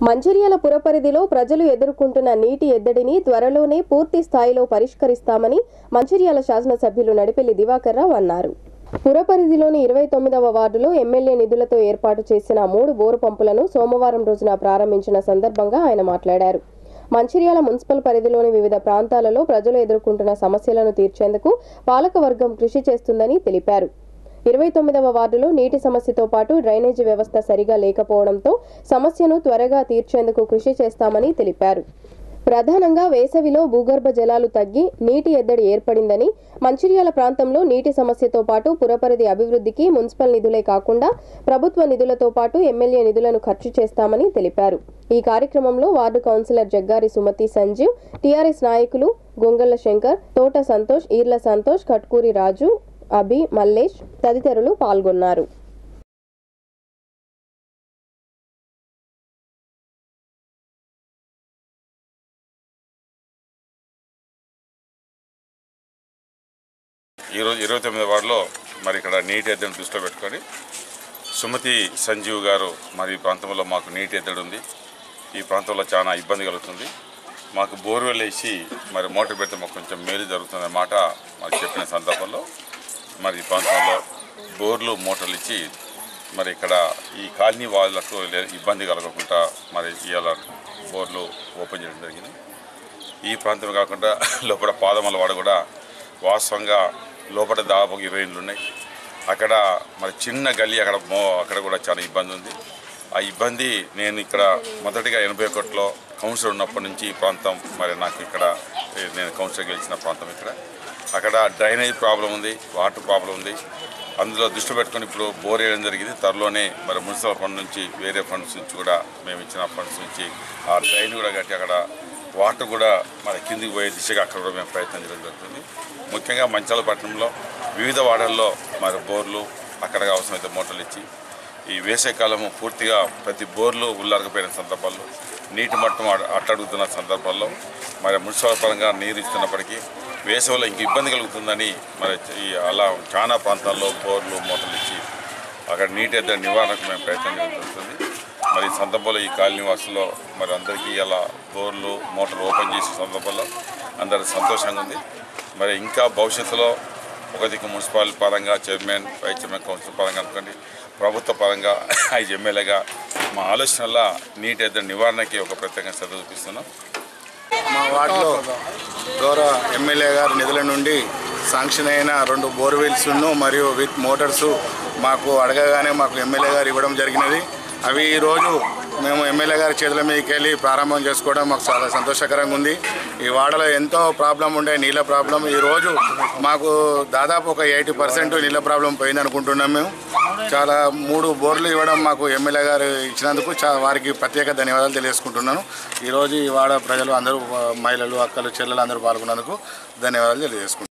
మంచిర్యాల పురపరిధిలో ప్రజలు ఎదుర్కొంటున్న నీటి ఎద్దడిని త్వరలోనే పూర్తి స్థాయిలో పరిష్కరిస్తామని మంచిర్యాల శాసనసభ్యులు నడిపెల్లి దివాకర్ రావు అన్నారు పురపరిధిలోని ఇరవై తొమ్మిదవ వార్డులో ఎమ్మెల్యే నిధులతో ఏర్పాటు చేసిన మూడు బోరు పంపులను సోమవారం రోజున ప్రారంభించిన సందర్భంగా ఆయన మాట్లాడారు మంచిర్యాల మున్సిపల్ పరిధిలోని వివిధ ప్రాంతాలలో ప్రజలు ఎదుర్కొంటున్న సమస్యలను తీర్చేందుకు పాలకవర్గం కృషి చేస్తుందని తెలిపారు ఇరవై తొమ్మిదవ వార్డులో నీటి సమస్యతో పాటు డ్రైనేజీ వ్యవస్థ సరిగా లేకపోవడంతో సమస్యను త్వరగా తీర్చేందుకు కృషి చేస్తామని తెలిపారు ప్రధానంగా వేసవిలో భూగర్భ జలాలు తగ్గి నీటి ఎద్దడి ఏర్పడిందని మంచిర్యాల ప్రాంతంలో నీటి సమస్యతో పాటు పురపరిధి అభివృద్ధికి మున్సిపల్ నిధులే కాకుండా ప్రభుత్వ నిధులతో పాటు ఎమ్మెల్యే నిధులను ఖర్చు చేస్తామని తెలిపారు ఈ కార్యక్రమంలో ward councillor Jaggari Sumathi Sanjeev TRS నాయకులు గొంగళ్ల శంకర్ తోట సంతోష్ ఈర్ల సంతోష్ కట్కూరి రాజు అభి మల్లేష్ తదితరులు పాల్గొన్నారు ఈరోజు ఇరవై తొమ్మిది వార్డులో మరి ఇక్కడ నీటి ఎద్దడిని దృష్టిలో పెట్టుకొని సుమతి సంజీవ్ గారు మరి ఈ ప్రాంతంలో మాకు నీటి ఎద్దడి ఉంది ఈ ప్రాంతంలో చాలా ఇబ్బంది కలుగుతుంది మాకు బోర్వెల్ వేసి మరి మోటార్ పెడితే మాకు కొంచెం మేలు జరుగుతుంది మాట మరి చెప్పిన సందర్భంలో మరి ఈ ప్రాంతంలో బోర్లు మోటార్లు ఇచ్చి మరి ఇక్కడ ఈ కాలనీ వాళ్ళకు లే- ఇబ్బంది కలగకుండా మరి ఇవాళ బోర్లు ఓపెన్ చేయడం జరిగింది ఈ ప్రాంతమే కాకుండా లోపల పాదమల వాడ కూడా వాస్తవంగా లోపల దాదాపు ఇరవై ఇండ్లు ఉన్నాయి అక్కడ మరి చిన్న గల్లీ అక్కడ మో అక్కడ కూడా చాలా ఇబ్బంది ఉంది ఆ ఇబ్బంది నేను ఇక్కడ మొదటిగా ఎనభై ఒకటిలో కౌన్సిలర్ ఉన్నప్పటి నుంచి ఈ ప్రాంతం మరి నాకు ఇక్కడ ఏ, నేను కౌన్సిలర్ గెలిచిన ప్రాంతం ఇక్కడ అక్కడ డ్రైనేజ్ ప్రాబ్లం ఉంది వాటర్ ప్రాబ్లం ఉంది అందులో దృష్టి పెట్టుకొని ఇప్పుడు బోర్ వేయడం జరిగింది త్వరలోనే మరి మున్సిపల్ ఫండ్ నుంచి వేరే ఫండ్స్ నుంచి కూడా మేము ఇచ్చిన ఫండ్స్ నుంచి ఆ డ్రైన్ కూడా కట్టి అక్కడ వాటర్ కూడా మరి కిందికి పోయే దిశగా అక్కడ కూడా మేము ప్రయత్నం చేయడం జరుగుతుంది ముఖ్యంగా మంచాల పట్టణంలో వివిధ వాడల్లో మరి బోర్లు అక్కడ అవసరమైతే మోటార్లు ఇచ్చి ఈ వేసవికాలము పూర్తిగా ప్రతి బోర్లు ఉల్లారకపోయిన సందర్భాల్లో నీటి మట్టం అడ- అట్టడుగుతున్న సందర్భాల్లో మరి మున్సిపల్ పరంగా నీరు ఇస్తున్నప్పటికీ వేసవిలో ఇంక ఇబ్బంది కలుగుతుందని మరి ఈ అలా చాలా ప్రాంతాల్లో బోర్లు మోటార్లు ఇచ్చి అక్కడ నీటి ఎద్దడి నివారణకు మేము ప్రయత్నం చేయడం జరుగుతుంది మరి ఈ సందర్భంలో ఈ కాలనీ వాసుల్లో మరి అందరికీ ఇలా బోర్లు మోటార్లు ఓపెన్ చేసే సందర్భంలో అందరి సంతోషంగా ఉంది మరి ఇంకా భవిష్యత్తులో ఒక దిక్కు మున్సిపల్ పరంగా చైర్మన్ వైస్ చైర్మన్ కౌన్సిల్ పరంగా అనుకోండి ప్రభుత్వ పరంగా ఐదు ఎమ్మెల్యేగా మా ఆలోచనల నీటి ఎద్దడి నివారణకి ఒక ప్రత్యేకంగా శ్రద్ధ చూపిస్తున్నాం మా వార్డులో గౌరవ ఎమ్మెల్యే గారి నిధుల నుండి శాంక్షన్ అయిన రెండు బోర్వెల్స్ మరియు విత్ మోటార్స్ మాకు అడగగానే మాకు ఎమ్మెల్యే గారు ఇవ్వడం జరిగినది అవి ఈరోజు మేము ఎమ్మెల్యే గారి చేతుల మీదకి వెళ్ళి ప్రారంభం చేసుకోవడం మాకు చాలా సంతోషకరంగా ఉంది ఈ వాడలో ఎంతో ప్రాబ్లం ఉండే నీళ్ళ ప్రాబ్లం ఈరోజు మాకు దాదాపు ఒక ఎయిటీ పర్సెంట్ నీళ్ళ ప్రాబ్లం పోయింది అనుకుంటున్నాం మేము చాలా మూడు బోర్లు ఇవ్వడం మాకు ఎమ్మెల్యే గారు ఇచ్చినందుకు చా వారికి ప్రత్యేక ధన్యవాదాలు తెలియజేసుకుంటున్నాను ఈరోజు ఈ వాడ ప్రజలు అందరూ మహిళలు అక్కలు చెల్లెలు అందరూ పాల్గొన్నందుకు ధన్యవాదాలు తెలియజేసుకుంటున్నాను